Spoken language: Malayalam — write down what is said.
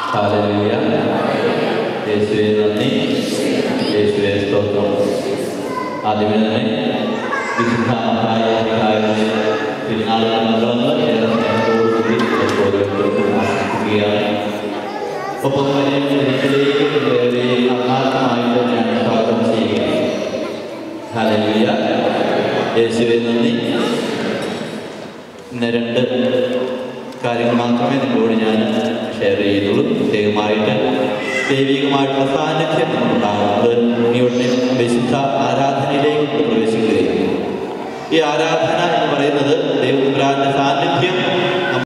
ഹാലലൂയ യേശുവെ നന്ദി യേശുവെ സ്തോത്രം ആദ്യമേ തന്നെ വിശുദ്ധ മഹായായ തിരുനാളുകൾ മന്ത്രങ്ങൾ ഏറെ സ്നേഹത്തോടുകൂടി നമുക്ക് ഓരോരുത്തർക്കും ആശംസിക്കുകയാണ് ഒപ്പം തന്നെ ഒരിക്കലേക്ക് ഏവരെയും ആത്മാർത്ഥമായിട്ട് ഞാൻ സ്വാഗതം ചെയ്യുകയാണ് ഹാലലൂയ യേശുവെ നന്ദി ഇന്ന് രണ്ട് കാര്യങ്ങൾ മാത്രമേ നിങ്ങളോട് ഞാൻ ഷെയർ ചെയ്യുന്നുള്ളൂ പ്രത്യേകമായിട്ട് ദൈവികമായിട്ടുള്ള സാന്നിധ്യം നമുക്കുണ്ടാകുന്നത് ഇനി ഉടനെ വിശുദ്ധ ആരാധനയിലേക്ക് നമ്മൾ പ്രവേശിക്കുകയും ഈ ആരാധന എന്ന് പറയുന്നത് ദൈവപുരാന്റെ സാന്നിധ്യം